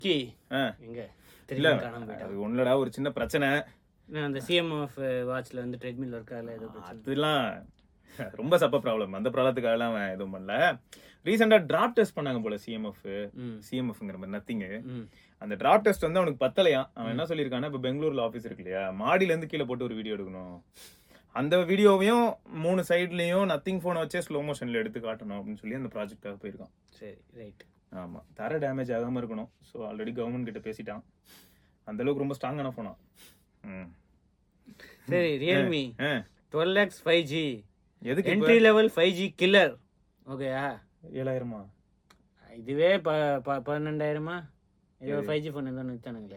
கி ஆ. எங்க இல்ல திரும்பி காணாம போயிட்டான் அது ஒண்ணுடா ஒரு சின்ன பிரச்சனை நான் அந்த சிஎம் ஆஃப் வாட்ச்ல வந்து ட்ரெட்மில் ஒர்க் ஆகல ஏதோ பிரச்சனை அதெல்லாம் ரொம்ப சப்ப ப்ராப்ளம் அந்த ப்ராப்ளத்துக்காகலாம் அவன் எதுவும் பண்ணல ரீசெண்டா டிராப் டெஸ்ட் பண்ணாங்க போல சிஎம்எஃப் ம் சிஎம்எஃப்ங்கிற மாதிரி நத்திங் ம் அந்த டிராப் டெஸ்ட் வந்து அவனுக்கு பத்தலையா அவன் என்ன சொல்லியிருக்கான்னா இப்ப பெங்களூர்ல ஆபீஸ் இருக்கு இல்லையா மாடியில இருந்து கீழே போட்டு ஒரு வீடியோ எடுக்கணும் அந்த வீடியோவையும் மூணு சைட்லயும் நத்திங் போனை வச்சே ஸ்லோ மோஷன்ல எடுத்து காட்டணும் அப்படின்னு சொல்லி அந்த ப்ராஜெக்டாக போயிருக்கான் சரி ரைட் ஆமா தர டேமேஜ் ஆகாம இருக்கணும் ஸோ ஆல்ரெடி கவர்மெண்ட் கிட்ட பேசிட்டான் அந்த அளவுக்கு ரொம்ப ஸ்ட்ராங்கான போனா ம் சரி ரியல்மி ஆ. டுவெல் எக்ஸ் ஃபைவ் ஜி எதுக்கு இப்ப? Entry level five G killer ஓகேயா ஏழாயிரமா இதுவே ப ப- பன்னெண்டாயிரமா ஏதோ சரி. ஃபைவ் ஜி ஃபோன் ஏதோ நிறுத்தானுங்களே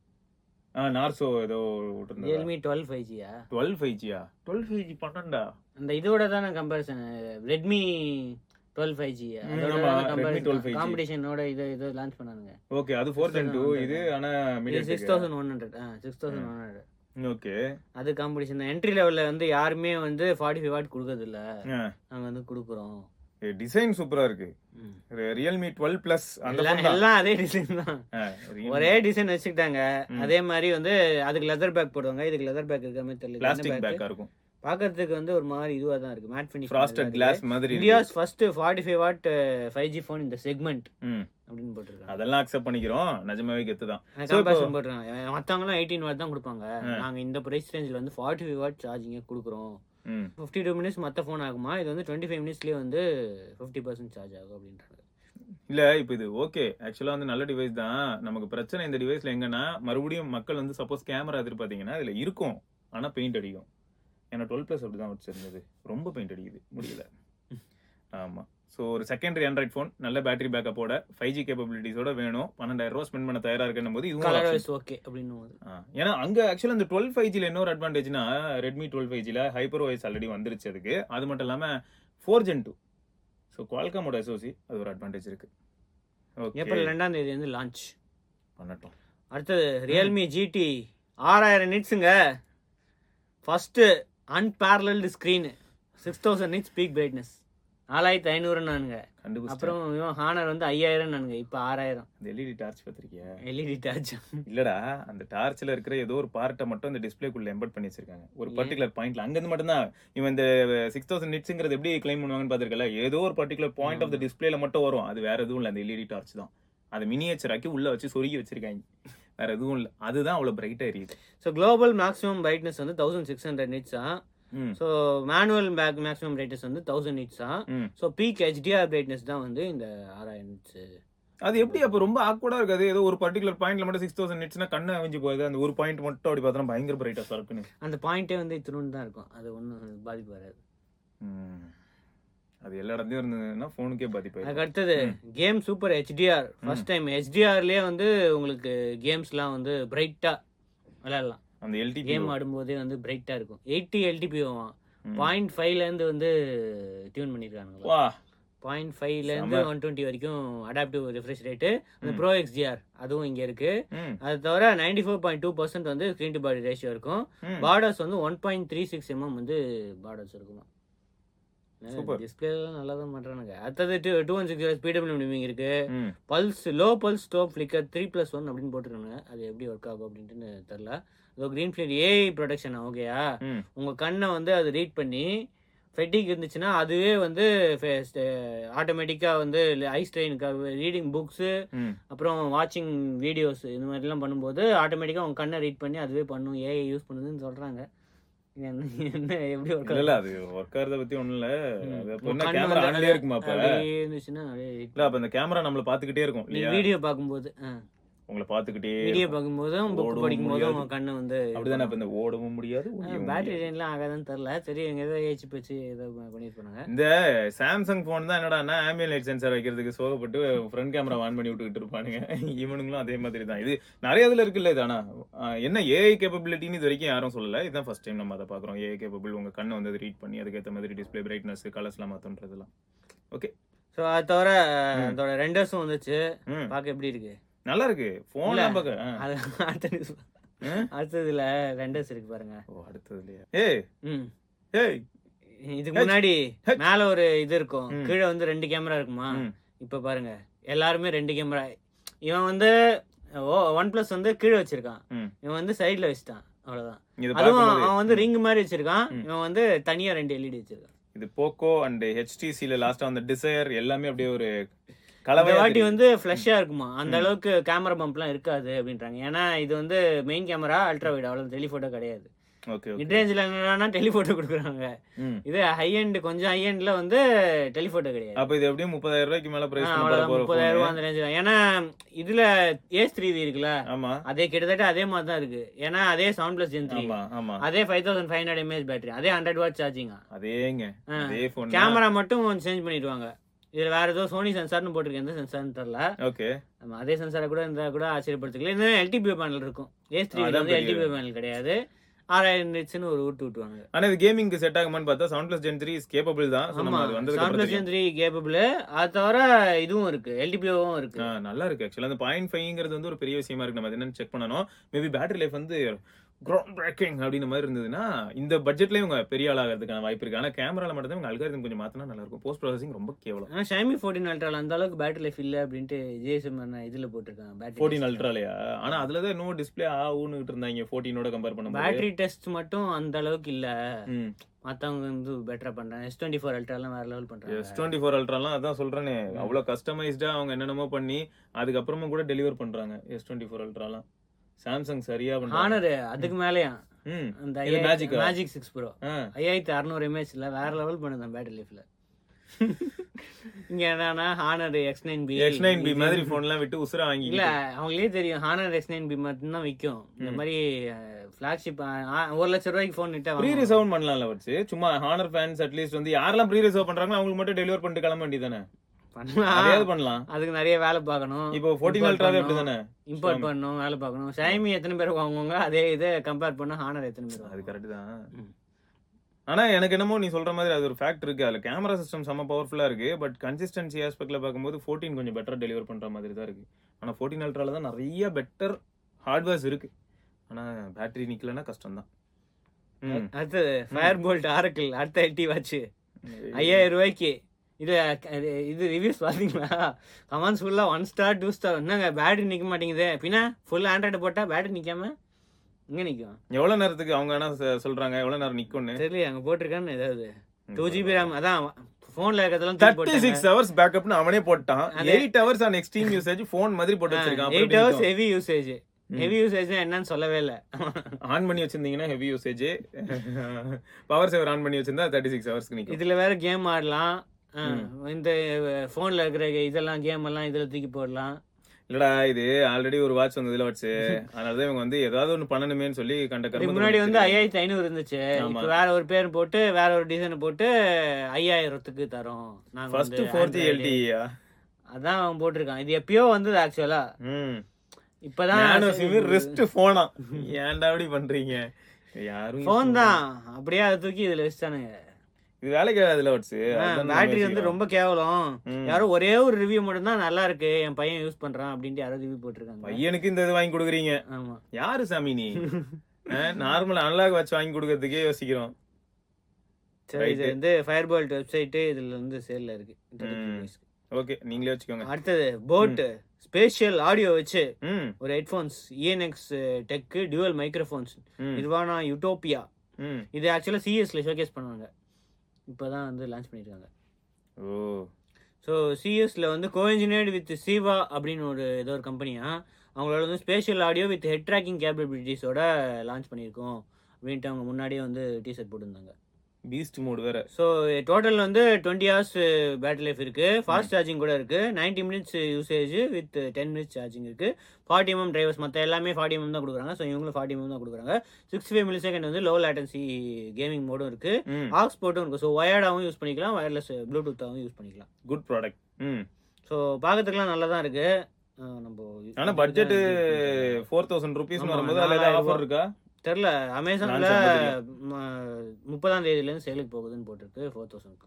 ஆ நார்சோ ஏதோ விட்டுருந்தா ரியல்மி டுவெல் ஃபைவ் ஜியா டுவெல் ஃபைவ் ஜியா டுவெல் ஃபைவ் ஜி பன்னெண்டா அந்த இதோட தானே comparison Redmi twelve five G ம், ஆமா, Redmi 12 5G. காம்படிஷனோட இது இது லான்ச் பண்ணானுங்க ஓகே அது ஃபோர் டென் டூ இது ஆனா six medium thousand one hundred six thousand one hundred okay அது காம்படிஷன் தான் என்ட்ரி லெவல்ல வந்து யாருமே வந்து ஃபார்ட்டி ஃபைவ் வாட் கொடுக்கறது இல்ல நாங்க வந்து கொடுக்குறோம் டிசைன் சூப்பரா இருக்கு ம். ரியல்மி டுவெல் பிளஸ் அந்த எல்லாம் phone தான் எல்லாம் அதே டிசைன் தான் ஆ, Realme ஒரே டிசைன் வச்சுக்கிட்டாங்க அதே மாதிரி வந்து அதுக்கு லெதர் பேக் போடுவாங்க இதுக்கு லெதர் பேக் இருக்கிற மாதிரி தெரியல பிளாஸ்டிக் பேக் பேக்கா இருக்கும் பாக்குறதுக்கு வந்து ஒரு மாதிரி இதுவா தான் இருக்கு மேட் ஃபினிஷ் ஃப்ராஸ்டட் கிளாஸ் மாதிரி இருக்கு. India's first forty five watt five G phone இந்த செக்மெண்ட் ம் அப்படின்னு போட்டிருக்காங்க அதெல்லாம் அக்செப்ட் பண்ணிக்கிறோம் நிஜமாவே கெத்து தான் So, இப்போ- கம்பேரிசன் போட்டுருக்காங்க மத்தவங்கலாம் எயிட்டீன் வாட் தான் கொடுப்பாங்க நாங்க இந்த பிரைஸ் ரேஞ்சில் வந்து ஃபார்ட்டி ஃபைவ் வாட் சார்ஜிங்கே கொடுக்குறோம் ம் ஃபிஃப்டி டூ மினிட்ஸ் மற்ற ஃபோன் ஆகுமா இது வந்து டுவெண்ட்டி ஃபைவ் மினிட்ஸ்லேயே வந்து ஃபிஃப்டி பர்சன்ட் சார்ஜ் ஆகும் அப்படின்றாங்க இல்ல இப்போ இது ஓகே ஆக்சுவலா வந்து நல்ல டிவைஸ் தான் நமக்கு பிரச்சனை இந்த டிவைஸ்ல எங்கன்னா மறுபடியும் மக்கள் வந்து சப்போஸ் கேமரா எதிர்பார்த்தீங்கன்னா இதுல இருக்கும் ஆனா பெயிண்ட் அடிக்கும் ஏன்னா டுவெல் பிளஸ் அப்படிதான் வச்சிருந்தது ரொம்ப பெயிண்ட் அடிக்குது முடியல ஆமா ஸோ ஒரு செகண்டரி ஆண்ட்ராய்ட் ஃபோன் நல்ல பேட்டரி பேக்கப்போட ஃபைவ் ஜி கேப்பபிலிட்டிஸோட வேணும் பன்னெண்டாயிரம் ரூபா ஸ்பெண்ட் பண்ண தயாரா இருக்குன்னும் போது இதுவும் ஒரு கலர் option. வைஸ் ஓகே அப்படின்னு போது ஆ, ஏன்னா அங்க ஆக்சுவலா இந்த டுவெல் ஃபைவ் ஜில இன்னொரு அட்வான்டேஜ்னா ரெட்மி டுவெல் ஃபைவ் ஜில ஹைப்பர் வாய்ஸ் ஆல்ரெடி வந்துருச்சு அதுக்கு அது மட்டும் இல்லாம ஃபோர் ஜென் டூ ஸோ குவால்காமோட எஸ்ஓசி அது ஒரு அட்வான்டேஜ் இருக்கு ஓகே ஏப்ரல் ரெண்டாம் தேதி வந்து லான்ச் பண்ணட்டும் அடுத்தது ரியல்மி ஜிடி ஆறாயிரம் நிட்ஸுங்க first unparalleled screen six thousand nits peak brightness நாலாயிரத்தி ஐநூறுன்னானுங்க கண்டுபிடிச்சிட்டேன் அப்புறம் இவன் ஹானர் வந்து ஐயாயிரம் நானுங்க இப்போ ஆறாயிரம் இந்த எல்இடி டார்ச் பார்த்திருக்கியா எல்இடி டார்ச் இல்லடா அந்த டார்ச்ல இருக்கிற ஏதோ ஒரு பார்ட்டை மட்டும் இந்த டிஸ்பிளேக்குள்ள எம்பட் பண்ணி வச்சிருக்காங்க ஒரு பர்டிகுலர் பாயிண்ட்ல அங்க இருந்து மட்டும் தான் இவன் இந்த சிக்ஸ் தௌசண்ட் நிட்ஸ்ங்கிறது எப்படி கிளைம் பண்ணுவாங்கன்னு பாத்திருக்கல ஏதோ ஒரு பர்டிகுலர் பாயிண்ட் ஆஃப் த டிஸ்பிளேல மட்டும் வரும் அது வேற எதுவும் இல்ல அந்த எல்இடி டார்ச் தான் அதை மினியேச்சர் ஆக்கி உள்ள வச்சு சொருகி வச்சிருக்காங்க வேற எதுவும் இல்ல அதுதான் அவ்வளவு பிரைட்டா எரியுது ஸோ குளோபல் மேக்ஸிமம் பிரைட்னஸ் வந்து தௌசண்ட் சிக்ஸ் ஹண்ட்ரட் நிட்ஸா ம் so manual back maximum brightness வந்து தௌசண்ட் நிட்ஸா ம் ஸோ பீக் ஹெச்டிஆர் பிரைட்னஸ் தான் வந்து இந்த ஆறாயிரம் நிட்ஸ் அது எப்படி அப்ப ரொம்ப ஆக்வர்டா இருக்காது ஏதோ ஒரு பர்டிகுலர் பாயிண்ட்ல மட்டும் சிக்ஸ் தௌசண்ட் நிட்ஸ்னா கண்ணு அவிஞ்சு போகுது அந்த ஒரு பாயிண்ட் மட்டும் அப்படி பார்த்தா பயங்கர பிரைட்டா சரக்குன்னு அந்த பாயிண்டே வந்து இத்தினு தான் இருக்கும் அது ஒன்றும் பாதிப்பு வராது ம். அது எல்லா இடத்துலயும் இருந்ததுன்னா போனுக்கே பாதிப்பாயிடும் அதுக்கு அடுத்தது game super HDR first time ஹெச்டிஆர்லேயே வந்து உங்களுக்கு கேம்ஸ்லாம் வந்து பிரைட்டாக விளையாடலாம் அந்த எல்டிபி கேம் ஆடும்போதே வந்து பிரைட்டாக இருக்கும் எயிட்டி எல்டிபிஓவான் ம். பாயிண்ட் ஃபைவ்லேருந்து வந்து டியூன் பண்ணியிருக்காங்க வா பாயிண்ட் ஃபைவ்லேருந்து ஒன் டுவெண்ட்டி வரைக்கும் அடாப்டிவ் ரிஃப்ரெஷ் ரேட்டு அந்த ப்ரோ எக்ஸ்டிஆர் அதுவும் இங்கே இருக்கு ம் அது தவிர ninety four point two percent வந்து ஸ்க்ரீன் டு பாடி ரேஷியோ இருக்கும் ம். பார்டர்ஸ் வந்து one point three six mm வந்து பார்டர்ஸ் இருக்குமா Super. டிஸ்பிளேலாம் நல்லா தான் பண்ணுறானுங்க அடுத்தது டூ டூ ஒன் சிக்ஸ் ஸ்பீடபிள் நிமிங் இருக்கு ம் pulse low pulse stop flicker three plus one அப்படின்னு போட்டுருக்காங்க அது எப்படி ஒர்க் ஆகும் அப்படின்ட்டு தெரில இதோ க்ரீன் ஃபிளேட் ஏஐ ப்ரொடக்ஷன் ஓகேயா ம் உங்கள் கண்ணை வந்து அது ரீட் பண்ணி ஃபெட்டிக் இருந்துச்சுன்னா அதுவே வந்து ஆட்டோமேட்டிக்காக வந்து ஐ ஸ்ட்ரெயினுக்காக ரீடிங் புக்ஸு ம் அப்புறம் வாட்சிங் வீடியோஸ் இந்த மாதிரிலாம் பண்ணும்போது ஆட்டோமேட்டிக்காக உங்கள் கண்ணை ரீட் பண்ணி அதுவே பண்ணும் ஏஐ யூஸ் பண்ணுதுன்னு சொல்கிறாங்க என்ன என்ன எப்படி ஒர்க் இல்ல இல்ல அது ஒர்க் ஆகிறத பத்தி ஒண்ணும் இல்ல அது அப்ப என்ன கேமரா ஆன்லயே இருக்குமா அப்ப இருந்துச்சுன்னா அப்படியே இல்ல அப்ப இந்த கேமரா நம்மள பாத்துக்கிட்டே இருக்கும் நீ இல்லையா வீடியோ பார்க்கும்போது உங்களை பாத்துக்கிட்டே வீடியோ பார்க்கும்போதும் புக் ஓடவும் படிக்கும் போதும் முடியாது. உங்க கண்ணு வந்து அப்படிதானே அப்ப இந்த ஓடவும் முடியாது ஒளியவும் பேட்டரி முடியாது. லைன்லாம் ஆகாதுன்னு தெரில சரி எங்க ஏதோ ஏச்சு பேச்சு ஏதோ பண்ணிருப்பாங்க இந்த சாம்சங் போன் தான் என்னடா ஆம்பியன் லைட் சென்சார் வைக்கிறதுக்கு சோகப்பட்டு ஃப்ரண்ட் கேமரா ஆன் பண்ணி விட்டுக்கிட்டு இருப்பானுங்க இவனுங்களும் அதே மாதிரி தான் இது நிறைய இதுல இருக்குல்ல இது ஆனா ஆஹ் என்ன ஏஐ கேப்பபிலிட்டின்னு இது வரைக்கும் யாரும் சொல்லல இதுதான் ஃபர்ஸ்ட் டைம் நம்ம அதை பாக்குறோம் ஏஐ கேப்பபிள் உங்க கண்ணை வந்து ரீட் பண்ணி அதுக்கேற்ற மாதிரி டிஸ்பிளே பிரைட்னஸ் கலர்ஸ்லாம் மாத்தன்றதெல்லாம் ஓகே ஸோ அது தவிர அதோட ரெண்டர்ஸும் வந்துச்சு ம் பார்க்க எப்படி இருக்கு நல்லா இருக்கு போன்லாம் பார்க்க ஆ. அது அடுத்த news. ஆ? அடுத்ததுல ரெண்டர்ஸ் இருக்கு பாருங்க ஓ அடுத்ததுலயா ஏய் ம் ஏய் இதுக்கு முன்னாடி ஹே. மேல ஒரு இது இருக்கும் ம். கீழே வந்து ரெண்டு கேமரா இருக்குமா ம். இப்ப பாருங்க எல்லாருமே ரெண்டு கேமரா இவன் வந்து ஓ ஒன் பிளஸ் வந்து கீழே வச்சிருக்கான் ம். இவன் வந்து சைடுல வச்சுட்டான் அவ்வளவுதான் இது அதுவும் பார்க்கும்போது அவன் வந்து ரிங் மாதிரி வச்சிருக்கான் ம். இவன் வந்து தனியா ரெண்டு எல்இடி வச்சிருக்கான் இது போக்கோ அண்ட் ஹெச்டிசில லாஸ்டா வந்த டிசைர் எல்லாமே அப்படியே ஒரு இந்த கலவையா வாட்டி தெரியுது. வந்து ஃபிளஷ்ஷா இருக்குமா அந்த ம். அளவுக்கு கேமரா பம்ப்லாம் இருக்காது அப்படின்றாங்க ஏன்னா இது வந்து மெயின் கேமரா அல்ட்ரா வைட் அவ்வளவு டெலிஃபோட்டோ கிடையாது ஓகே ஓகே மிட் ரேஞ்சில் என்னன்னா டெலிஃபோட்டோ கொடுக்குறாங்க ம். இது ஹை எண்ட் கொஞ்சம் ஹை எண்ட்ல வந்து டெலிஃபோட்டோ கிடையாது அப்ப இது எப்படியும் முப்பதாயிரம் ரூபாய்க்கு மேல ஆ, பிரைஸ் அவ்வளவுதான் போற முப்பதாயிரம் phone. ரூபாய் அந்த ரேஞ்ச் ஏன்னா இதுல ஏஸ் த்ரீ இருக்குல்ல ஆமா அதே கிட்டத்தட்ட அதே மாதிரி தான் இருக்கு ஏன்னா அதே செவன் பிளஸ் ஜென் த்ரீ ஆமா ஆமா அதே five thousand five hundred mAh battery அதே ஹண்ட்ரட் வாட் சார்ஜிங் அதேங்க அதே போன் கேமரா மட்டும் சேஞ்ச் பண்ணிடுவாங்க இதுல வேற ஏதோ சோனி சென்சார்னு போட்டிருக்கேன் எந்த சென்சார்னு தெரியல ஓகே நம்ம அதே சென்சாரை கூட இருந்தா கூட ஆச்சரியப்படுத்திக்கல இன்னும் எல்டிபி பேனல் இருக்கும் ஏஸ் த்ரீ அதான் வந்து பெரிய எல்டிபி பேனல் கிடையாது ஆறாயிரம் நிட்ஸ்னு ஒரு ஊட்டு விட்டுவாங்க ஆனா இது கேமிங்க்கு செட் ஆகுமான்னு பார்த்தா seven plus gen three is capable தான் So, ஆமா நம்ம அது வந்ததுக்கு செவன் அப்புறம் பிளஸ் தெரியும். த்ரீ கேப்பபிள் அது தவிர இதுவும் இருக்கு எல்டிபிஓவும் இருக்கு ஆ, நல்லா இருக்கு ஆக்சுவலா அந்த பாயிண்ட் ஃபைவ்ங்கிறது வந்து ஒரு பெரிய விஷயமா இருக்கு நம்ம அது என்னன்னு செக் பண்ணணும் மேபி பேட்டரி லைஃப் வந்து கிரவுண்ட் பிரேக்கிங் அப்படின்ற மாதிரி இருந்ததுன்னா இந்த பட்ஜெட்ல இவங்க பெரிய ஆளாகிறதுக்கான வாய்ப்பு இருக்கு ஆனா கேமரால மட்டும் தான் இவங்க அல்காரிதம் கொஞ்சம் மாத்தினா நல்லா இருக்கும் போஸ்ட் ப்ராசஸிங் ரொம்ப கேவலம் ஆனா ஷைமி ஃபோர்டீன் அல்ட்ரால அந்த அளவுக்கு பேட்டரி லைஃப் இல்ல அப்படின்ட்டு ஜிஎஸ்எம் இதுல போட்டிருக்காங்க பேட்டரி ஃபோர்டீன் அல்ட்ராலயா ஆனா அதுல தான் இன்னும் டிஸ்பிளே ஆகுன்னு இருந்தாங்க ஃபோர்டீனோட கம்பேர் பண்ணும்போது பேட்டரி டெஸ்ட் மட்டும் அந்த அளவுக்கு இல்ல ம் மத்தவங்க வந்து பெட்டரா பண்றாங்க எஸ் டுவெண்ட்டி ஃபோர் அல்ட்ராலாம் வேற லெவல் பண்றாங்க எஸ் டுவெண்ட்டி ஃபோர் அல்ட்ராலாம் அதான் சொல்றேனே அவ்வளவு கஸ்டமைஸ்டா அவங்க என்னென்னமோ பண்ணி அதுக்கப்புறமா கூட டெலிவர் பண்றாங்க எஸ் டுவெண்ட்டி ஃபோர் அல்ட்ராலாம் சாம்சங் சரியா பண்றாங்க ஹானர் அதுக்கு மேலயா ம் அந்த இது Magic ஆ? மேஜிக் சிக்ஸ் ப்ரோ ஆ ஐயாயிரத்தி அறுநூறு எம்ஏஹெச்ல வேற லெவல் பண்ணுதான் பேட்டரி லைஃப்ல இங்க என்னன்னா Honor X nine P X nine P மாதிரி போன்லாம் விட்டு உசுர வாங்கி இல்ல அவங்களே தெரியும் ஹானர் எக்ஸ் நைன் பி மட்டும் தான் விற்கும் இந்த மாதிரி ஃபிளாக்ஷிப் ஒரு லட்சம் ரூபாய்க்கு ஃபோன் ப்ரீ விட்டா ரிசர்வ் பண்ணலாம்ல வச்சு சும்மா ஹானர் ஃபேன்ஸ் அட்லீஸ்ட் வந்து யாரெல்லாம் ப்ரீ ரிசர்வ் பண்றாங்களோ அவங்களுக்கு மட்டும் டெலிவர் பண்ணிட்டு கிளம்ப வேண்டியதானே பண்ணலாம் அதையாவது பண்ணலாம் அதுக்கு நிறைய வேலை பார்க்கணும் இப்போ ஃபோர்டீன் அல்ட்ராவே அப்படிதானே இம்போர்ட் பண்ணணும் வேலை பார்க்கணும் ஷைமி எத்தனை பேர் வாங்குவாங்க அதே இதை கம்பேர் பண்ண ஹானர் எத்தனை பேர் அது வாங்குவாங்க கரெக்ட் தான் ம். ஆனா எனக்கு என்னமோ நீ சொல்ற மாதிரி அது ஒரு ஃபேக்ட் இருக்கு அதுல கேமரா சிஸ்டம் செம்ம பவர்ஃபுல்லா இருக்கு பட் கன்சிஸ்டன்சி ஆஸ்பெக்ட்ல பார்க்கும்போது 14 கொஞ்சம் பெட்டரா டெலிவர் பண்ற மாதிரி தான் இருக்கு ஆனா 14 அல்ட்ரால தான் நிறைய பெட்டர் ஹார்ட்வேர்ஸ் இருக்கு ஆனா பேட்டரி நிக்கலன்னா கஷ்டம் தான் அடுத்தது ஃபயர் போல்ட் ஆரக்கிள் அடுத்த எட்டி வாட்ச் ஐயாயிரம் ரூபாய்க்கு இது இது இது ரிவ்யூஸ் பாத்தீங்களா கமெண்ட்ஸ் ஃபுல்லா ஒன் ஸ்டார் டூ ஸ்டார் என்னங்க பேட்டரி நிக்க மாட்டேங்குது பின்ன ஃபுல் ஆண்ட்ராய்டு போட்டா பேட்டரி நிக்காம இங்க நிக்கும் எவ்வளவு நேரத்துக்கு அவங்க என்ன சொ- சொல்றாங்க எவ்வளவு நேரம் நிக்கும்னு தெரியல அங்க போட்டிருக்கான்னு ஏதாவது டூ ஜிபி ரேம் அதான் போன்ல இருக்கிறதெல்லாம் தேர்ட்டி சிக்ஸ் ஹவர்ஸ் பேக்கப்னு அவனே போட்டான் அதே. Eight hours on extreme usage phone மாதிரி போட்டு வச்சிருக்கான் eight hours heavy usage heavy usage என்னன்னு சொல்லவே இல்ல ஆன் பண்ணி வச்சிருந்தீங்கன்னா heavy usage power saver on பண்ணி வச்சிருந்தா தேர்ட்டி சிக்ஸ் ஹவர்ஸ்க்கு நிக்கும் இதுல வேற கேம் ஆடலாம் ஆ, இந்த போன்ல இருக்கிற இதெல்லாம் கேம் எல்லாம் இதுல தூக்கி போடலாம் இல்லடா இது ஆல்ரெடி ஒரு வாட்ச் வந்ததுல வச்சு அதனாலதான் இவங்க வந்து ஏதாவது ஒண்ணு பண்ணணுமேன்னு சொல்லி கண்ட இதுக்கு கருமத்தை முன்னாடி வந்து பண்ணிட்டு ஐயாயிரத்தி ஐநூறு இருந்துச்சு ஆமா. இப்ப வேற ஒரு பேர் போட்டு வேற ஒரு டிசைன் போட்டு ஐயாயிரத்துக்கு தரோம் நாங்க ஃபர்ஸ்ட் வந்து ஃபோர்த் Android. எல்டியா அதான் அவன் போட்டிருக்கான் இது எப்பயோ வந்தது ஆக்சுவலா ம் இப்பதான் நானோ சிம் ரெஸ்ட் போனா ஏன்டா அப்படி பண்றீங்க யாரும் போன் தான் அப்படியே அதை தூக்கி இதுல வச்சுட்டானுங்க இது வேலைக்கு ஆகாதுல வச்சு பேட்டரி வந்து ரொம்ப கேவலம் ம். யாரோ ஒரே ஒரு ரிவ்யூ மட்டும் தான் நல்லா இருக்கு என் பையன் யூஸ் பண்றான் அப்படின்ட்டு யாரோ ரிவ்யூ போட்டிருக்காங்க பையனுக்கு இந்த இது வாங்கி கொடுக்குறீங்க ஆமா யாரு சாமி நீ நார்மல் அன்லாக் வாட்ச் வாங்கி கொடுக்கறதுக்கே யோசிக்கிறோம் சரி இது Right. வந்து ஃபயர் போல்ட் வெப்சைட் இதுல வந்து சேல்ல இருக்கு ம். ஓகே நீங்களே வச்சுக்கோங்க அடுத்தது போட் ஸ்பேஷியல் ஆடியோ வச்சு ம் ஒரு headphones ENX tech dual microphones ம் நிர்வாணா யூட்டோபியா ம் இது ஆக்சுவலா சிஎஸ்ல ஷோகேஸ் பண்ணுவாங்க இப்போதான் வந்து லான்ச் பண்ணிருக்காங்க ஓ ஸோ சிஎஸ்ல வந்து கோஇன்ஜினியர்டு வித் சிவா அப்படின்னு ஒரு ஏதோ ஒரு கம்பெனியா அவங்களோட வந்து spatial audio with head tracking கேப்பபிலிட்டிஸோட லான்ச் பண்ணியிருக்கோம் அப்படின்ட்டு அவங்க முன்னாடியே வந்து டிஷர்ட் போட்டிருந்தாங்க பீஸ்ட் மோட் வேற ஸோ டோட்டல் வந்து டுவெண்ட்டி ஹவர்ஸ் பேட்டரி லைஃப் இருக்கு ஃபாஸ்ட் சார்ஜிங் கூட இருக்கு 90 minutes usage with ten minutes charging இருக்கு ஃபார்ட்டி எம்எம் டிரைவர்ஸ் மற்ற எல்லாமே ஃபார்ட்டி எம்எம் தான் கொடுக்குறாங்க ஸோ இவங்களும் ஃபார்ட்டி எம்எம் தான் கொடுக்குறாங்க சிக்ஸ் ஃபைவ் மில்லி செகண்ட் வந்து லோ லேட்டன்சி கேமிங் மோடும் இருக்கு ம் ஆக்ஸ் போட்டும் இருக்கு ஸோ ஒயர்டாகவும் யூஸ் பண்ணிக்கலாம் ஒயர்லெஸ் ப்ளூடூத்தாகவும் யூஸ் பண்ணிக்கலாம் குட் ப்ராடக்ட் ம் ஸோ பார்க்கறதுக்குலாம் நல்லா தான் இருக்கு அஹ் நம்ம ஆனா பட்ஜெட் ஃபோர் தௌசண்ட் ருபீஸ் ஆமா, வரும்போது அதுல ஏதாவது நாலாயிரம் ஆஃபர் இருக்கா தெரில அமேசான்ல Launch முப்பதாம் தேதியிலேருந்து சேலுக்கு போகுதுன்னு போட்டிருக்கு ஃபோர் தௌசண்ட்க்கு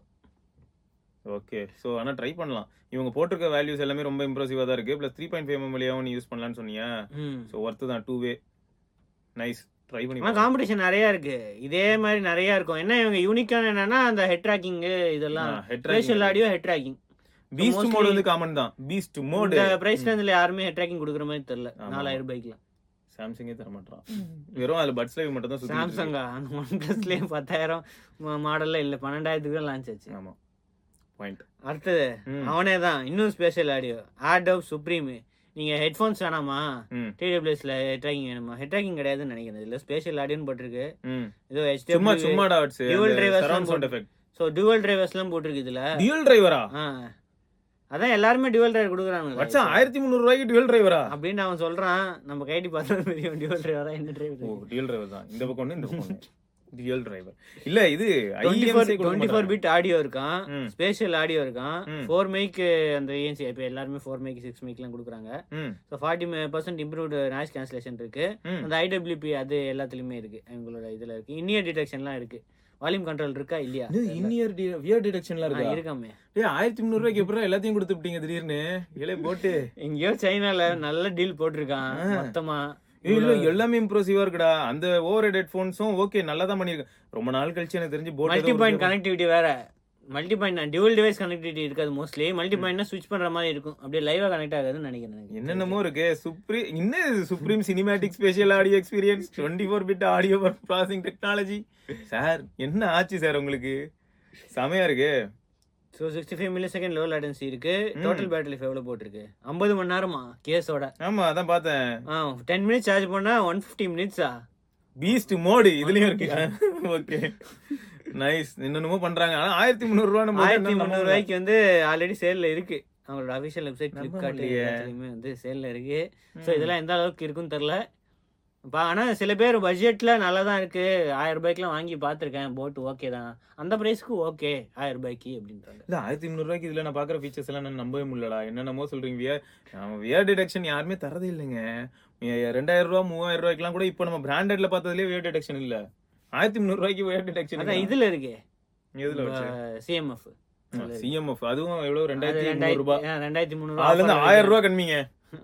ஓகே ஸோ ஆனா ட்ரை பண்ணலாம் இவங்க போட்டிருக்க வேல்யூஸ் எல்லாமே ரொம்ப இம்ப்ரெசிவா தான் இருக்கு ப்ளஸ் த்ரீ பாயிண்ட் ஃபைவ் எம்எல்ஏவும் நீ யூஸ் பண்ணலாம்னு சொன்னீங்க ம் ஸோ ஒர்த்து தான் டூ வே நைஸ் ட்ரை பண்ணி ஆனா காம்படிஷன் நிறைய இருக்கு இதே மாதிரி நிறைய இருக்கும் என்ன இவங்க யூனிக்கான என்னன்னா அந்த ஹெட் ட்ராக்கிங் இதெல்லாம் head facial audio head tracking beast mostly- mode வந்து காமன் தான் பீஸ்ட் மோட் இந்த பிரைஸ் ரேஞ்சில் யாருமே ஹெட் ட்ராக்கிங் கொடுக்குற மாதிரி தெரியல ஆமா. நாலாயிரம் ரூபாய்க்குலாம் சாம்சங்கே தர மாட்டான் வெறும் அதுல பட்ஸ் லைவ் மட்டும் தான் சுத்தி சாம்சங்கா அந்த ஒன் பிளஸ்லயே பத்தாயிரம் மாடல்ல இல்ல பன்னெண்டாயிரத்துக்கு தான் லான்ச் ஆச்சு ஆமா பாயிண்ட் அடுத்தது அவனே தான் இன்னும் ஸ்பெஷல் ஆடியோ ஆடோ சுப்ரீம் நீங்க ஹெட்ஃபோன்ஸ் வேணாமா ம் டிடபிள்யூஎஸ்ல ஹெட் ட்ராக்கிங் வேணுமா ஹெட் ட்ராக்கிங் கிடையாதுன்னு நினைக்கிறேன் இதுல ஸ்பெஷல் ஆடியோன்னு போட்டிருக்கு ம் ஏதோ சும்மா ஹெச்டி சும்மா டாட்ஸ் Dual drivers சரவுண்ட் எல்லாம் சவுண்ட் எஃபெக்ட் ஸோ டுவல் டிரைவர்ஸ்லாம் போட்டிருக்கு இதுல டியூல் டிரைவரா ஆ அதான் எல்லாருமே டுவல் டிரைவர் கொடுக்குறாங்க வச்சா ஆயிரத்தி முந்நூறு ரூபாய்க்கு டியூல் டிரைவரா அப்படின்னு அவன் சொல்றான் நம்ம கைட்டி பார்த்தா தெரியும் டுவல் டிரைவரா என்ன ஓ டிரைவர் டியூல் டிரைவர் தான் இந்த பக்கம் ஒண்ணு இந்த பக்கம் ஒண்ணு டியூல் டிரைவர் இல்ல இது டுவெண்ட்டி ஃபோர் IMC கொடுக்க டுவெண்ட்டி ஃபோர் மாட்டாங்க. பிட் ஆடியோ இருக்கான் ம். ஸ்பேஷியல் ஆடியோ இருக்கான் ம். ஃபோர் மைக்கு அந்த ஏஎன்சி இப்போ எல்லாருமே ஃபோர் மைக் சிக்ஸ் மைக்லாம் கொடுக்குறாங்க ம் so forty percent improved noise cancellation இருக்கு ம். அந்த ஐடபிள்யூபி அது எல்லாத்துலயுமே இருக்கு அவங்களோட இதுல இருக்கு இன்னியர் டிடெக்ஷன்லாம் இருக்கு வால்யூம் கண்ட்ரோல் இருக்கா இல்லையா இது இன்னியர் வியர் டிடெக்ஷன்லாம் ஆ, இருக்கா இருக்காமே டேய் ஆயிரத்தி முந்நூறு ரூபாய்க்கு எப்பறம் எல்லாத்தையும் கொடுத்துட்டீங்க திடீர்னு இலே போட்டு எங்கேயோ சைனால நல்ல டீல் போட்டிருக்கான் மொத்தமா ஏய், இல்ல எல்லாமே இம்ப்ரெசிவா இருக்குடா அந்த ஓவர் ஹெட்ஃபோன்ஸும் ஓகே நல்லா தான் பண்ணிருக்கேன் ரொம்ப நாள் கழிச்சு எனக்கு தெரிஞ்சு போட் மல்டி பாயிண்ட் கனெக்டிவிட்டி வேற multi point dual device connectivity இருக்காது மோஸ்ட்லி மல்டி பாயிண்ட்னா ஸ்விட்ச் பண்ற மாதிரி இருக்கும் அப்படியே லைவா கனெக்ட் ஆகாதுன்னு நினைக்கிறேன் எனக்கு. என்னென்னமோ இருக்கு சுப்ரீ என்ன supreme cinematic special audio experience twenty four bit audio processing technology sir என்ன ஆச்சு சார் உங்களுக்கு செமையா இருக்கு so sixty five millisecond low latency இருக்கு டோட்டல் பேட்டரி லைஃப் எவ்வளோ போட்டிருக்கு ஐம்பது மணி நேரமா கேஸோட ஆமா அதான் பார்த்தேன் ஆ டென் மினிட்ஸ் சார்ஜ் பண்ணா ஒன் ஃபிஃப்டி மினிட்ஸா பீஸ்ட் மோடு இதுலயும் இருக்கு ஓகே நைஸ் என்னென்னமோ பண்றாங்க ஆனா ஆயிரத்தி முந்நூறு ரூபா நம்ம ஆயிரத்தி முந்நூறு ரூபாய்க்கு வந்து ஆல்ரெடி சேல்ல இருக்கு அவங்களோட அஃபிஷியல் வெப்சைட் நம்ப ஃபிளிப்கார்ட் முடியலையே. எல்லாத்துலயுமே வந்து சேல்ல இருக்கு ஸோ இதெல்லாம் எந்த அளவுக்கு இருக்குன்னு தெரில இப்போ ஆனால் சில பேர் பட்ஜெட்ல நல்லா தான் இருக்கு ஆயிரம் ரூபாய்க்குலாம் வாங்கி பார்த்துருக்கேன் போட் ஓகே தான் அந்த ப்ரைஸ்க்கு ஓகே ஆயிரம் ரூபாய்க்கு அப்படின்றாங்க இல்ல ஆயிரத்தி முந்நூறு ரூபாய்க்கு இதுல நான் பாக்குற ஃபீச்சர்ஸ் எல்லாம் நான் நம்பவே முடியலடா என்னென்னமோ சொல்றீங்க வியர் வியர் டிடெக்ஷன் யாருமே தரதே இல்லைங்க ஏ- ரெண்டாயிரம் ரூபா மூவாயிரம் ரூபாய்க்குலாம் கூட இப்போ நம்ம பிராண்டட்ல பார்த்ததுலயே வியர் டிடெக்ஷன் இல்ல ஆயிரத்தி முந்நூறு ரூபாய்க்கு வியர் டிடெக்ஷன் அதான் இதுல இருக்கு எதுல வச்சு சிஎம்எஃப் சிஎம்எஃப் அதுவும் எவ்வளவு ரெண்டாயிரத்தி முந்நூறு ரூபாய் ரெண்டாயிரத்தி முந்நூறு அதுல இருந்து ஆயிரம் ரூபாய் கம்மிங்க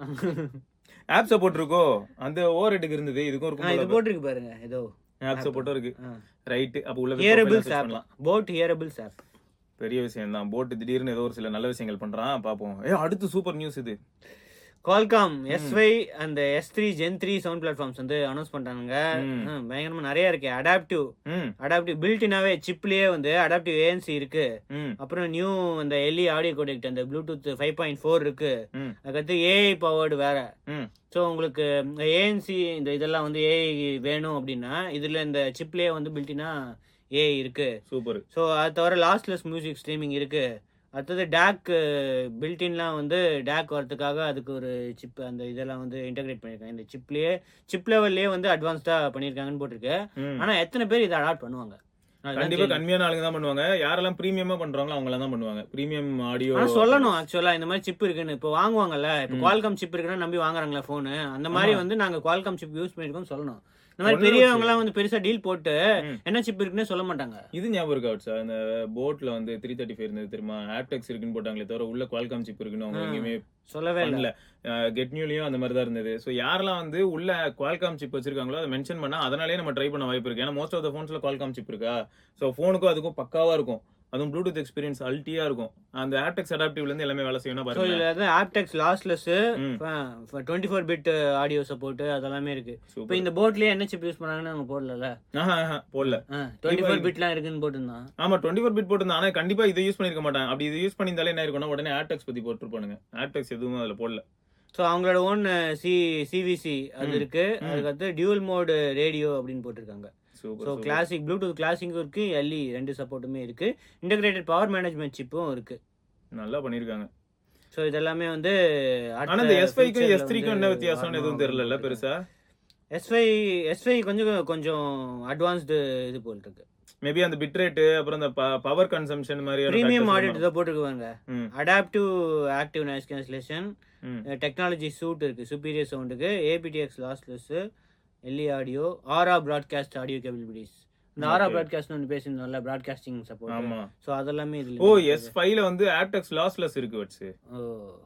ஆப் சப்போர்ட் இருக்கோ அந்த ஓவர் ஹெட்டுக்கு இருந்தது இதுக்கும் இது இருக்கும் போட்டிருக்கு பாருங்க ஏதோ ஆப் சப்போர்ட்டும் இருக்கு ரைட் அப்ப உள்ள போய் ஹியரபிள்ஸ் profile ஆப் பண்ணலாம் போட் ஹியரபிள்ஸ் ஆப் பெரிய விஷயம் தான் போட்டு திடீர்னு ஏதோ ஒரு சில நல்ல விஷயங்கள் பண்றான் பாப்போம் ஏ அடுத்து சூப்பர் நியூஸ் இது கால்காம் எஸ்வை அந்த S three gen three sound platforms வந்து அனௌன்ஸ் பண்ணிட்டாங்க ம். ம், பயங்கரமா நிறைய இருக்கு அடாப்டிவ் ம் அடாப்டிவ் பில்டினாவே சிப்லயே வந்து அடாப்டிவ் ஏஎன்சி இருக்கு ம் அப்புறம் நியூ அந்த எல்இ ஆடியோ கோடெக்ட் அந்த ப்ளூடூத் ஃபைவ் பாயிண்ட் ஃபோர் இருக்கு ம் அதுக்கடுத்து ஏஐ பவர்டு வேற ம் ஸோ உங்களுக்கு ஏஎன்சி இந்த இதெல்லாம் வந்து ஏஐ வேணும் அப்படின்னா இதுல இந்த சிப்லயே வந்து பில்டினா ஏஐ இருக்கு சூப்பர் ஸோ அது தவிர லாஸ்ட்லெஸ் மியூசிக் ஸ்ட்ரீமிங் இருக்கு அடுத்தது டேக் பில்டின்லாம் வந்து டேக் வரதுக்காக அதுக்கு ஒரு சிப் அந்த இதெல்லாம் வந்து இன்டகிரேட் பண்ணியிருக்காங்க இந்த சிப்லயே சிப் லெவல்லே வந்து அட்வான்ஸ்டா பண்ணியிருக்காங்கன்னு போட்டிருக்கு ம். ஆனா எத்தனை பேர் இதை அடாப்ட் பண்ணுவாங்க அதுதான் கண்டிப்பா கேள்வி. கம்மியான ஆளுங்க தான் பண்ணுவாங்க யாரெல்லாம் பிரீமியமா பண்றாங்களோ அவங்க தான் பண்ணுவாங்க பிரீமியம் ஆடியோ ஆனா சொல்லணும் ஆக்சுவலா இந்த மாதிரி சிப் இருக்குன்னு இப்போ வாங்குவாங்கல்ல இப்போ குவால்காம் சிப் இருக்குன்னா நம்பி வாங்குறாங்களா போனு அந்த மாதிரி வந்து நாங்க குவால்காம் சிப் யூஸ் பண்ணிருக்கோம் சொல்லணும் இந்த மாதிரி ஒண்ணு பெரியவங்க எல்லாம் வந்து பெருசா டீல் போட்டு ம். என்ன சிப் இருக்குன்னு சொல்ல மாட்டாங்க இது ஞாபகம் இருக்கா சார் இந்த போட்ல வந்து த்ரீ தேர்ட்டி ஃபைவ் இருந்தது தெரியுமா ஆப்டெக்ஸ் இருக்குன்னு போட்டாங்களே தவிர உள்ள குவால்காம் சிப் இருக்குன்னு அவங்க ஆ. எங்கேயுமே சொல்லவே இல்லை பண்ணல கெட் நியூலயும் அந்த மாதிரி தான் இருந்தது ஸோ யாரெல்லாம் வந்து உள்ள குவால்காம் சிப் வச்சிருக்காங்களோ அதை மென்ஷன் பண்ணா அதனாலே நம்ம ட்ரை பண்ண வாய்ப்பு இருக்கு ஏன்னா மோஸ்ட் ஆஃப் த ஃபோன்ஸ்ல குவால்காம் சிப் இருக்கா ஸோ ஃபோனுக்கும் அதுக்கும் பக்காவா இருக்கும் அதுவும் ப்ளூடூத் எக்ஸ்பீரியன்ஸ் அல்ட்டியா இருக்கும் அந்த ஆப்டெக்ஸ் அடாப்டிவ்ல இருந்து எல்லாமே வேலை செய்யணும் ஸோ பாருங்க இதுல வந்து ஆப்டெக்ஸ் லாஸ்ட்லெஸ் ம். Twenty four bit audio support அதெல்லாமே இருக்கு இப்போ சூப்பர் இந்த போட்லயே என்ன சிப் யூஸ் பண்ணாங்கன்னு நம்ம போடல ஆஹா ஆஹா, போடல டுவெண்ட்டி ஃபோர் பிட்லாம் இருக்குன்னு போட்டிருந்தான் ஆமா டுவெண்ட்டி ஃபோர் பிட் போட்டிருந்தா ஆனா கண்டிப்பா இதை யூஸ் பண்ணிருக்க மாட்டாங்க அப்படி இதை யூஸ் பண்ணியிருந்தாலே என்ன இருக்கும்னா உடனே ஆப்டெக்ஸ் பத்தி போட்டுருப்பானுங்க ஆப்டெக்ஸ் எதுவும் அதுல போடல ஸோ அவங்களோட ஓன் சி சிவிசி அது ம். இருக்கு ம். அதுக்கடுத்து டியூல் மோடு ரேடியோ அப்படின்னு போட்டிருக்காங்க ஸோ சூப்பர் கிளாசிக் ப்ளூடூத் கிளாசிக்கும் இருக்கு எல்இ ரெண்டு சப்போர்ட்டுமே இருக்கு இன்டகிரேட்டட் பவர் மேனேஜ்மெண்ட் சிப்பும் இருக்கு நல்லா பண்ணிருக்காங்க ஸோ இதெல்லாமே வந்து ஆனா இந்த எஸ் ஃபைவ்க்கும் எஸ் த்ரீக்கும் என்ன வித்தியாசம்னு எதுவும் தெரியல பெருசா எஸ்ஐ எஸ்ஐ கொஞ்சம் கொஞ்சம் அட்வான்ஸ்டு இது போல் இருக்கு மேபி அந்த பிட் ரேட்டு அப்புறம் அந்த பவர் கன்சம்ஷன் மாதிரி ப்ரீமியம் ஆடிட் இதை போட்டிருக்குவாங்க ம் அடாப்டிவ் ஆக்டிவ் நாய்ஸ் கேன்சலேஷன் ம் டெக்னாலஜி சூட் இருக்கு சுப்பீரியர் சவுண்டுக்கு aptX lossless LE audio aura broadcast audio capabilities இந்த ஆரா Okay. ப்ராட்காஸ்ட் ஒன்று பேசியிருந்தோம்ல ப்ராட்காஸ்டிங் சப்போர்ட் ஆமா ஸோ அதெல்லாமே இதுல ஓ இருக்கு. எஸ் ஃபைவ்ல வந்து ஆப்டெக்ஸ் லாஸ்லெஸ் இருக்கு வச்சு ஓ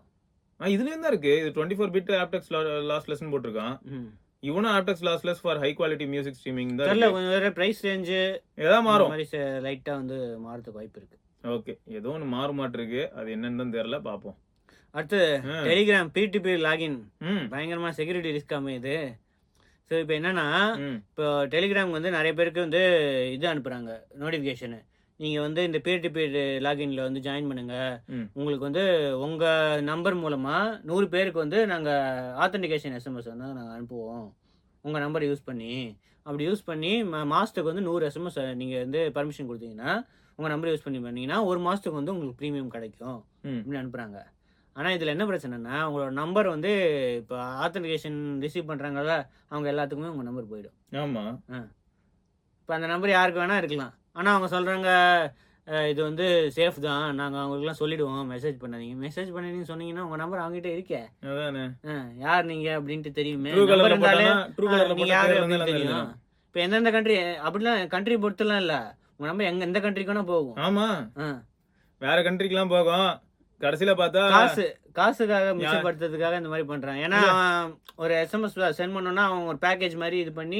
இதுலயும் தான் இருக்கு இது twenty four bit aptX lossless போட்டிருக்கான் ம். இவனும் aptX lossless for high quality music streaming தான் தெரியல இருக்கு. கொஞ்சம் வேற பிரைஸ் ரேஞ்சு ஏதாவது மாறும் மாதிரி லைட்டா வந்து மாறதுக்கு வாய்ப்பு இருக்கு ஓகே ஏதோ ஒன்று மாறு மாட்டிருக்கு அது என்னன்னு தான் தெரியல பார்ப்போம் அடுத்து ம். டெலிகிராம் பி லாகின் ம் பயங்கரமா செக்யூரிட்டி ரிஸ்க் அமையுது ஸோ இப்போ என்னன்னா ம் இப்போ டெலிகிராம் வந்து நிறைய பேருக்கு வந்து இது அனுப்புறாங்க நோட்டிஃபிகேஷனு நீங்கள் வந்து இந்த peer to peer லாகின்ல வந்து ஜாயின் பண்ணுங்க ம். உங்களுக்கு வந்து உங்கள் நம்பர் மூலமாக நூறு பேருக்கு வந்து நாங்கள் ஆத்தென்டிகேஷன் எஸ்எம்எஸ் வந்து நாங்கள் அனுப்புவோம் உங்கள் நம்பர் யூஸ் பண்ணி அப்படி யூஸ் பண்ணி மா மாதத்துக்கு வந்து நூறு எஸ்எம்எஸ் நீங்கள் வந்து பர்மிஷன் கொடுத்தீங்கன்னா உங்கள் நம்பர் யூஸ் பண்ணி பண்ணீங்கன்னா ஒரு மாதத்துக்கு வந்து உங்களுக்கு ப்ரீமியம் கிடைக்கும் ம் அப்படின்னு அனுப்புகிறாங்க ஆனால் இதில் என்ன பிரச்சனைனா உங்களோட நம்பர் வந்து இப்போ ஆத்தென்டிகேஷன் ரிசீவ் பண்ணுறாங்கல்ல அவங்க எல்லாத்துக்குமே உங்கள் நம்பர் போயிடும் ஆமா இப்போ அந்த நம்பர் யாருக்கு வேணா இருக்கலாம் ஆனால் அவங்க சொல்கிறாங்க இது வந்து சேஃப் தான் நாங்கள் அவங்களுக்குலாம் சொல்லிடுவோம் மெசேஜ் பண்ணாதீங்க மெசேஜ் பண்ணீங்கன்னு சொன்னீங்கன்னா உங்கள் நம்பர் அவங்ககிட்ட இருக்கே அதானே ஆ, யார் நீங்கள் அப்படின்ட்டு தெரியுமே ட்ரூ number கலர்ல இருந்தாலே போட்டானா ட்ரூ கலர்ல நீங்க போட்டா யாரு பேர் அப்படின்னு வந்து தெரியும் தெரியும் இப்போ எந்தெந்த கண்ட்ரி அப்படிலாம் கண்ட்ரி பொறுத்துலாம் இல்லை உங்கள் நம்பர் எங்க எந்த கண்ட்ரிக்கு வேணா போகும் ஆமா ஆ. வேற கண்ட்ரிக்கெல்லாம் போகும் கடைசியில பார்த்தா காசு காசுக்காக மிச்சப்படுத்துறதுக்காக இந்த மாதிரி பண்றாங்க ஏன்னா அவன் ஒரு எஸ்எம்எஸ் சென்ட் பண்ணோம்னா அவன் ஒரு பேக்கேஜ் மாதிரி இது பண்ணி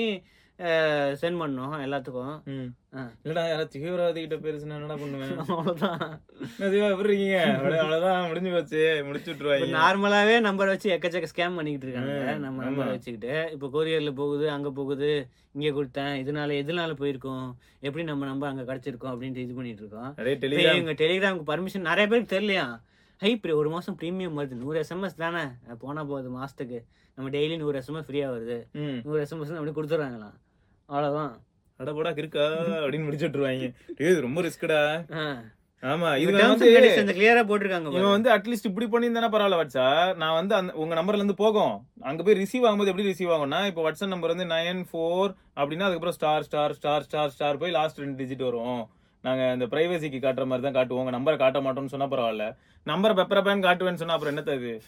சென்ட் பண்ணணும் எல்லாத்துக்கும் ம். ஆ. இல்லடா யாராவது தீவிரவாதி கிட்ட பேசுனா என்னடா பண்ணுவேன் அவ்வளவுதான் என்ன சிவா எப்படி இருக்கீங்க அவ்வளவு- அவ்வளவுதான் முடிஞ்சு போச்சு முடிச்சு விட்டுருவாங்க நார்மலாவே நம்பர் வச்சு எக்கச்சக்க ஸ்கேம் பண்ணிக்கிட்டு இருக்காங்க ம், நம்ம ஆமா. நம்பர் வச்சுக்கிட்டு இப்போ கொரியர்ல போகுது அங்க போகுது இங்க கொடுத்தேன் இதனால எதனால போயிருக்கோம் எப்படி நம்ம நம்பர் அங்க கிடைச்சிருக்கோம் அப்படின்ட்டு இது பண்ணிட்டு இருக்கோம் அதே இப்போ டெலிகிராம் எங்க டெலிகிராமுக்கு பர்மிஷன் நிறைய பேருக்கு தெரியலையா ஹை இப்படி ஒரு மாசம் ப்ரீமியம் வருது நூறு எஸ்எம்எஸ் தானே அஹ் போனா போகுது மாசத்துக்கு நம்ம டெய்லி நூறு எஸ்எம்எஸ் ஃப்ரீயா வருது ம் நூறு எஸ்எம்எஸ் அப்படி கொடுத்துட்றாங்களாம் அவ்வளோதான் அட போடா இருக்கா அப்படின்னு முடிச்சு விட்டுருவாங்க டேய், இது ரொம்ப ரிஸ்க்டா ஆ. ஆமா இது இது terms வந்து and conditions clear-ஆ போட்டிருக்காங்க இவன் பாரு. வந்து அட்லீஸ்ட் இப்படி பண்ணியிருந்தானே பரவாயில்ல வச்சா நான் வந்து அந்த உங்க நம்பர்ல இருந்து போகும் அங்க போய் ரிசீவ் ஆகும்போது எப்படி ரிசீவ் ஆகும்னா இப்போ வாட்ஸ்அப் நம்பர் வந்து நைன் ஃபோர் அப்படின்னா அதுக்கப்புறம் star star star star star போய் லாஸ்ட் ரெண்டு டிஜிட் வரும் நாங்க இந்த பிரைவசிக்கு காட்டுற மாதிரி தான் காட்டுவோம் உங்க நம்பரை காட்ட மாட்டோம்னு சொன்னா பரவாயில்ல நம்பரை பெப்பரப்பேன் காட்டுவேன்னு சொன்னா அப்புறம் என்னத்த இது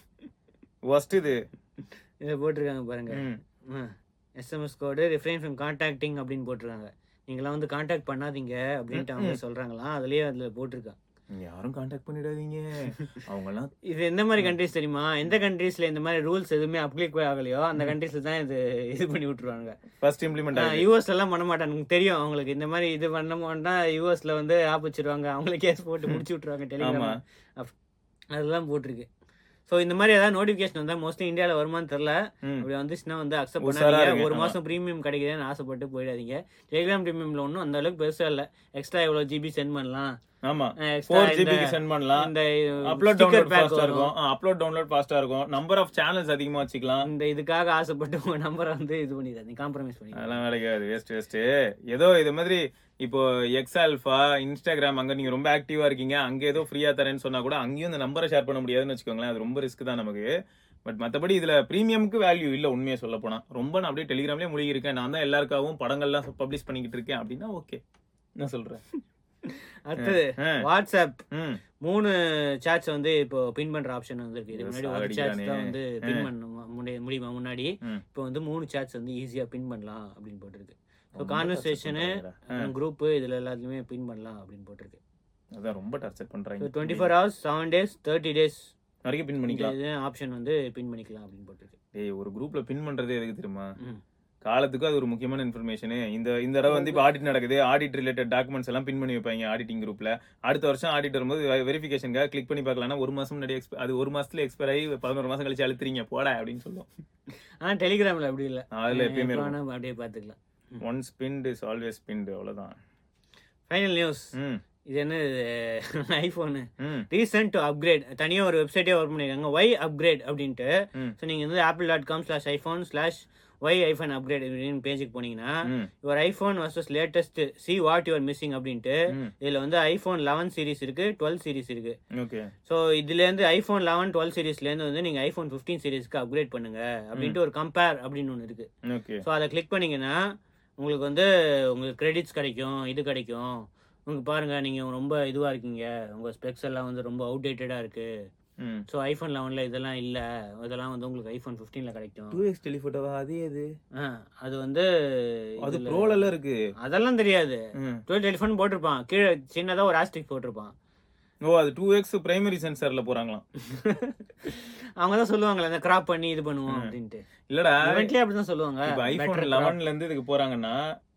ஒஸ்ட் இது இதை போட்டிருக்காங்க பாருங்க ம். SMS code refrain from contacting அப்படின்னு போட்டிருக்காங்க நீங்களாம் வந்து கான்டாக்ட் பண்ணாதீங்க அப்படின்ட்டு அவங்க சொல்றாங்களாம் அதுலயே அதுல போட்டிருக்கான் யாரும் கான்டாக்ட் பண்ணிடாதீங்க அவங்க எல்லாம் இது எந்த மாதிரி கண்ட்ரிஸ் தெரியுமா எந்த கண்ட்ரீஸ்ல இந்த மாதிரி ரூல்ஸ் எதுவுமே அப்ளிகே ஆகலையோ அந்த கண்ட்ரீஸ்ல தான் இது இது பண்ணி விட்டுருவாங்க ஃபர்ஸ்ட் இம்ப்ளிமெண்ட் ஆகுது யூஎஸ்ல எல்லாம் பண்ண மாட்டாங்க தெரியும் அவங்களுக்கு இந்த மாதிரி இது பண்ண மாட்டா யூஎஸ்ல வந்து ஆப் வச்சிருவாங்க அவங்களே கேஸ் போட்டு முடிச்சு விட்டுருவாங்க ஆமா டெலிகிராம் அதெல்லாம் போட்டிருக்கு ஸோ இந்த மாதிரி ஏதாவது நோட்டிஃபிகேஷன் வந்தா மோஸ்ட்லி இந்தியாவில் வருமான்னு தெரியல ம். அப்படி வந்துச்சுன்னா வந்து அக்செப்ட் உஷாரா பண்ணாதீங்க இருங்க, ஒரு ஆமா. மாசம் ப்ரீமியம் கிடைக்குதுன்னு ஆசைப்பட்டு போயிடாதீங்க டெலிகிராம் ப்ரீமியம்ல ஒன்றும் அந்த அளவுக்கு பெருசா இல்லை எக்ஸ்ட்ரா எவ்வளோ ஜிபி சென்ட் பண்ணலாம் ஆமா எக்ஸ்ட்ரா ஃபோர் ஜிபிக்கு சென்ட் பண்ணலாம் இந்த அப்லோட் sticker டவுன்லோட் pack ஃபாஸ்டா வரும். இருக்கும் அப்லோட் டவுன்லோட் ஃபாஸ்டா இருக்கும் நம்பர் ஆஃப் சேனல்ஸ் அதிகமா வச்சுக்கலாம் இந்த இதுக்காக ஆசைப்பட்டு உங்க நம்பரை வந்து இது பண்ணிடாதீங்க காம்ப்ரமைஸ் பண்ணி அதெல்லாம் வேலைக்காது வேஸ்ட் வேஸ்ட் ஏதோ இது மாதிரி இப்போ எக்ஸ் ஆல்ஃபா இன்ஸ்டாகிராம் அங்க நீங்க ரொம்ப ஆக்டிவா இருக்கீங்க அங்க ஏதோ ஃப்ரீயா தரேன்னு சொன்னா கூட அங்கேயும் இந்த நம்பரை ஷேர் பண்ண முடியாதுன்னு வச்சுக்கோங்களேன் அது ரொம்ப ரிஸ்க் தான் நமக்கு பட் மத்தபடி இதுல பிரீமியம்க்கு வேல்யூ இல்ல உண்மையை சொல்ல போனா ரொம்ப நான் அப்படியே டெலிகிராம்லயே முழுகி இருக்கேன் நான் தான் எல்லாருக்காகவும் படங்கள்லாம் பப்ளிஷ் பண்ணிக்கிட்டு இருக்கேன் அப்படின்னா ஓகே என்ன சொல்றேன் அடுத்தது ஆ, வாட்ஸ்அப் ம், மூணு சாட்ஸ் வந்து இப்போ பின் பண்ற ஆப்ஷன் வந்திருக்கு இதுக்கு முன்னாடி ஒரு சாட்ஸ் சாகடிக்கிறானே. தான் வந்து பின் பண்ண முடி- முடியுமா முன்னாடி ம். இப்போ வந்து மூணு சாட்ஸ் வந்து ஈஸியா பின் பண்ணலாம் அப்படின்னு போட்டிருக்கு ஸோ ரொம்ப கான்வர்சேஷனு torture பண்றாங்கடா. ஆ, குரூப் இதுல எல்லாத்துலயுமே பின் பண்ணலாம் அப்படின்னு போட்டிருக்கு அதான் ரொம்ப டார்ச்சர் பண்றாங்க twenty four hours seven days thirty days வரைக்கும் பின் பண்ணிக்கலாம் இது ஆப்ஷன் வந்து பின் பண்ணிக்கலாம் அப்படின்னு போட்டிருக்கு டேய் ஒரு குரூப்ல பின் பண்றதே எதுக்கு தெரியுமா ம். காலத்துக்கு அது ஒரு முக்கியமான இன்ஃபர்மேஷன் இந்த இந்த தடவை வந்து இப்போ ஆடிட் நடக்குது ஆடிட் ரிலேட்டட் டாக்குமெண்ட்ஸ் எல்லாம் பின் பண்ணி வைப்பாங்க ஆடிட்டிங் குரூப்ல அடுத்த வருஷம் ஆடிட் வரும்போது வெரிஃபிகேஷனுக்காக கிளிக் பண்ணி பார்க்கலாம்னா ஒரு மாசம் முன்னாடி expi- அது ஒரு மாசத்துல எக்ஸ்பயர் ஆகி பதினோரு மாசம் கழிச்சு அழுத்துறீங்க போட அப்படின்னு சொல்லுவோம் ஆனா டெலிகிராம்ல அப்படி இல்லை அதுல எப்பயுமே எப்போ வேணா அப்படியே பார்த்துக்கலாம் once pinned is always pinned அவ்வளவுதான் ஃபைனல் நியூஸ் ம் இது என்ன ஐஃபோனு ம் ரீசன்ட் டு அப்கிரேட் தனியாக ஒரு வெப்சைட்டே ஒர்க் பண்ணியிருக்காங்க ஒய் அப்கிரேட் அப்படின்ட்டு ம். ஸோ நீங்கள் வந்து Apple dot com slash iPhone slash why iPhone upgrade அப்படின்னு பேஜுக்கு போனீங்கன்னா ம் your iPhone versus latest see what you're missing அப்படின்ட்டு ம் இதில் வந்து ஐஃபோன் லெவன் சீரிஸ் இருக்கு டுவெல் சீரிஸ் இருக்கு ஓகே ஸோ இதுலேருந்து ஐஃபோன் லெவன் டுவெல் சீரிஸ்லேருந்து வந்து நீங்கள் ஐஃபோன் ஃபிஃப்டீன் சீரிஸ்க்கு அப்கிரேட் பண்ணுங்க அப்படின்ட்டு ஒரு கம்பேர் அப்படின்னு ஒன்று இருக்கு ஓகே ஸோ அதை கிளிக் பண்ணீங்கன்னா உங்களுக்கு வந்து உங்களுக்கு கிரெடிட்ஸ் கிடைக்கும் இது கிடைக்கும் உங்களுக்கு பாருங்க நீங்கள் ரொம்ப இதுவாக இருக்கீங்க உங்கள் ஸ்பெக்ஸ் எல்லாம் வந்து ரொம்ப அவுடேட்டடாக இருக்கு ம் ஸோ ஐஃபோன் லெவனில் இதெல்லாம் இல்லை இதெல்லாம் வந்து உங்களுக்கு ஐஃபோன் ஃபிஃப்டீனில் கிடைக்கும் டூ எக்ஸ் டெலிஃபோட்டோவா அதே அது ஆ, அது வந்து அது இதுல- ப்ரோல எல்லாம் இருக்கு அதெல்லாம் தெரியாது ம் டுவெல் டெலிஃபோன் போட்டிருப்பான் கீழே சின்னதாக ஒரு ஆஸ்டிக் போட்டிருப்பான் ஓ அது டூ எக்ஸ் பிரைமரி சென்சார்ல போறாங்களாம் அவங்க தான் சொல்லுவாங்களே அந்த கிராப் பண்ணி இது பண்ணுவோம் அப்படின்ட்டு இல்லடா இவெண்ட்லேயே அப்படி தான் சொல்லுவாங்க இப்ப ஐபோன் Better crop. லெவன்ல இருந்து இதுக்கு போறாங்கன்னா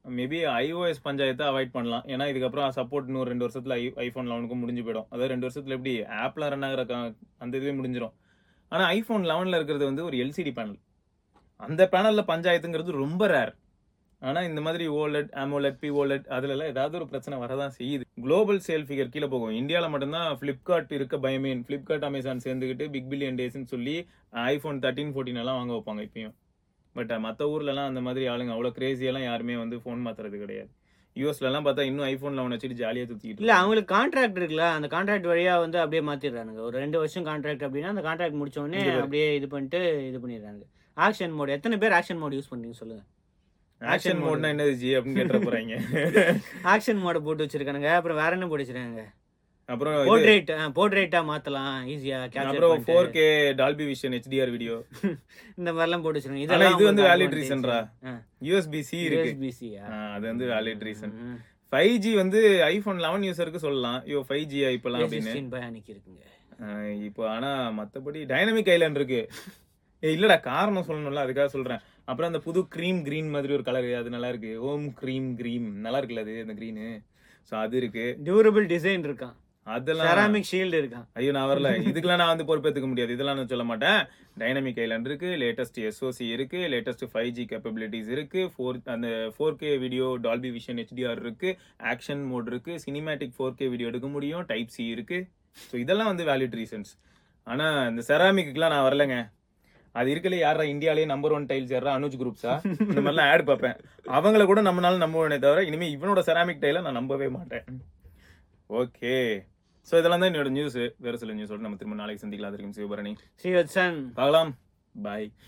மேபி ஐஓஎஸ் பஞ்சாயத்தை அவாய்ட் பண்ணலாம் ஏன்னா இதுக்கப்புறம் சப்போர்ட் இன்னும் ரெண்டு வருஷத்துல ஐ ஐஃபோன் லெவனுக்கும் முடிஞ்சு போயிடும் அதாவது ரெண்டு வருஷத்துல எப்படி ஆப்ல ரன் ஆகிற க- அந்த இதுவே முடிஞ்சிடும் ஆனா ஐஃபோன் லெவன்ல இருக்கிறது வந்து ஒரு எல்சிடி பேனல் அந்த பேனல்ல பஞ்சாயத்துங்கிறது ரொம்ப ரேர் ஆனா இந்த மாதிரி ஓலெட் AMOLED பிஓலெட் அதுல எல்லாம் ஏதாவது ஒரு பிரச்சனை வரதான் செய்யுது குளோபல் சேல் ஃபிகர் கீழே போகும் இந்தியால மட்டும்தான் பிளிப்கார்ட் இருக்க பயமே பிளிப்கார்ட் அமேசான் சேர்ந்துக்கிட்டு பிக் பில்லியன் டேஸ்னு சொல்லி ஐபோன் தேர்ட்டின் ஃபோர்டீன் எல்லாம் வாங்க வைப்பாங்க இப்பயும் பட் மற்ற ஊர்லலாம் அந்த மாதிரி ஆளுங்க அவ்வளோ கிரேசியெல்லாம் யாருமே வந்து ஃபோன் மாத்துறது கிடையாது யூஎஸ்ல எல்லாம் பார்த்தா இன்னும் ஐபோன் லெவன் வச்சுட்டு ஜாலியாக சுத்திட்டு இல்ல அவங்களுக்கு கான்ட்ராக்ட் இருக்குல்ல அந்த கான்ட்ராக்ட் வழியா வந்து அப்படியே மாத்திடுறானுங்க ஒரு ரெண்டு வருஷம் கான்ட்ராக்ட் அப்படின்னா அந்த கான்ட்ராக்ட் முடிச்ச உடனே இங்க பாரு. அப்படியே இது பண்ணிட்டு இது பண்ணிடுறாங்க ஆக்ஷன் மோட் எத்தனை பேர் ஆக்ஷன் மோட் யூஸ் பண்றீங்க சொல்லுங்க ஆக்ஷன் மோட்னா என்னது ஜி அப்படின்னு கேட்ட போறாங்க ஆக்ஷன் மோட போட்டு வச்சிருக்கானுங்க அப்புறம் வேற என்ன போட்டு வச்சிருக்காங்க அப்புறம் இது- போர்ட்ரேட் போர்ட்ரேட்டா மாத்தலாம் ஈஸியா அப்புறம் capture four K Dolby Vision HDR video இந்த மாதிரிலாம் போட்டு வச்சிருக்காங்க ஆனா இதெல்லாம் இது வந்து உங்களுக்கு valid advantage. reasonரா. ஆ. யூஎஸ்பி சி இருக்கு USB-C யா? ஆ, அது வந்து வேலிட் ரீசன் ம். ஃபைவ் ஜி வந்து ஐபோன் லெவன் யூசருக்கு சொல்லலாம் ஐயோ ஃபைவ் ஜி இப்பெல்லாம் அப்படின்னு A16 Bionic இருக்குங்க ஆஹ் இப்போ ஆனா மத்தபடி டைனமிக் ஐலாண்ட் இருக்கு ஏய், இல்லடா காரணம் சொல்லணும்ல அதுக்காக சொல்றேன் அப்புறம் அந்த புது க்ரீம் கிரீன் மாதிரி ஒரு கலர் அது நல்லா இருக்கு ஓம் க்ரீம் கிரீம் நல்லா இருக்குல்ல அது அந்த கிரீனு சோ அது இருக்கு டியூரபிள் டிசைன் இருக்கான் அதெல்லாம் செராமிக் ஷீல்டு இருக்கான் ஐயோ நான் வரல இதுக்கெல்லாம் நான் வந்து பொறுப்பேற்றுக்க முடியாது இதெல்லாம் நான் சொல்ல மாட்டேன் டைனமிக் ஐலாண்ட் இருக்கு லேட்டஸ்ட் எஸ்ஓசி இருக்கு லேட்டஸ்ட் ஃபைவ் ஜி கேப்பபிலிட்டிஸ் இருக்கு ஃபோர் அந்த four K video Dolby Vision HDR இருக்கு ஆக்ஷன் மோட் இருக்கு சினிமேட்டிக் ஃபோர் கே வீடியோ எடுக்க முடியும் டைப் சி இருக்கு ஸோ இதெல்லாம் வந்து வேலிட் ரீசன்ஸ் ஆனா இந்த செராமிக்குலாம் நான் வரலங்க அது இருக்கல யாரா இந்தியாலயே நம்பர் ஒன் டைல்ஸ் யாரா அனுஜ் குரூப்ஸா இந்த மாதிரிலாம் ஆட் பார்ப்பேன் அவங்கள கூட நம்மளால நம்புவேனே தவிர இனிமே இவனோட செராமிக் டைல நான் நம்பவே மாட்டேன் ஓகே ஸோ இதெல்லாம் தான் என்னோட நியூஸ் வேற சில நியூஸோட நம்ம திரும்ப நாளைக்கு சந்திக்கலாம் அது வரைக்கும் சிவபரணி ஸ்ரீவத்சன் பார்க்கலாம் பாய்